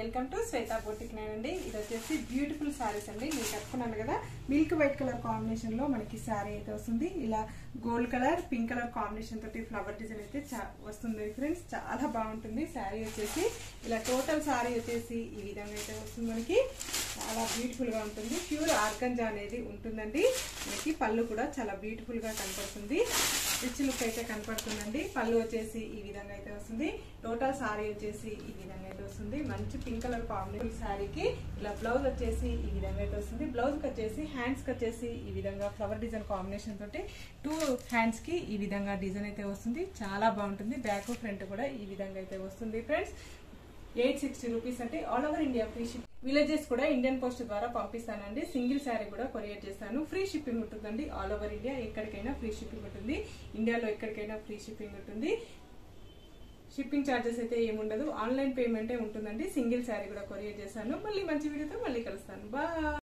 welcome to Shweta boutique అండి ఇది వచ్చేసి బ్యూటిఫుల్ శారీస్ అండి నేను కట్టుకున్నాను కదా మిల్క్ వైట్ కలర్ కాంబినేషన్ లో మనకి శారీ అయితే వస్తుంది ఇలా gold colour pink colour combination తోటి ఫ్లవర్ డిజైన్ అయితే చా- వస్తుంది ఫ్రెండ్స్ చాలా బాగుంటుంది శారీ వచ్చేసి ఇలా టోటల్ శారీ వచ్చేసి ఈ విధంగా అయితే వస్తుంది మనకి చాలా బ్యూటిఫుల్ గా ఉంటుంది ప్యూర్ ఆర్గంజా అనేది ఉంటుందండి మనకి పళ్ళు కూడా చాలా బ్యూటిఫుల్ గా కనపడుతుంది రిచ్ లుక్ అయితే కనపడుతుందండి పళ్ళు వచ్చేసి ఈ విధంగా అయితే వస్తుంది టోటల్ సారీ వచ్చేసి ఈ విధంగా అయితే వస్తుంది మంచి పింక్ కలర్ కాంబినేషన్ సారీకి ఇలా బ్లౌజ్ వచ్చేసి ఈ విధంగా అయితే వస్తుంది బ్లౌజ్ కి వచ్చేసి హ్యాండ్స్ కి వచ్చేసి ఈ విధంగా ఫ్లవర్ డిజైన్ కాంబినేషన్ తోటి టూ హ్యాండ్స్ కి ఈ విధంగా డిజైన్ అయితే వస్తుంది చాలా బాగుంటుంది బ్యాక్ ఫ్రంట్ కూడా ఈ విధంగా అయితే వస్తుంది ఫ్రెండ్స్ ఎయిట్ సిక్స్టీ రూపీస్ అంటే all over India free ship villages కూడా ఇండియన్ పోస్ట్ ద్వారా పంపిస్తానండి సింగిల్ శారీ కూడా కొరియర్ చేస్తాను ఫ్రీ షిప్పింగ్ ఉంటుందండి ఆల్ ఓవర్ ఇండియా ఎక్కడికైనా ఫ్రీ షిప్పింగ్ ఉంటుంది ఇండియాలో ఎక్కడికైనా ఫ్రీ షిప్పింగ్ ఉంటుంది షిప్పింగ్ ఛార్జెస్ అయితే ఏముండదు ఆన్లైన్ పేమెంటే ఉంటుందండి సింగిల్ శారీ కూడా కొరియర్ చేశాను మళ్ళీ మంచి వీడియోతో మళ్ళీ కలుస్తాను బాయ్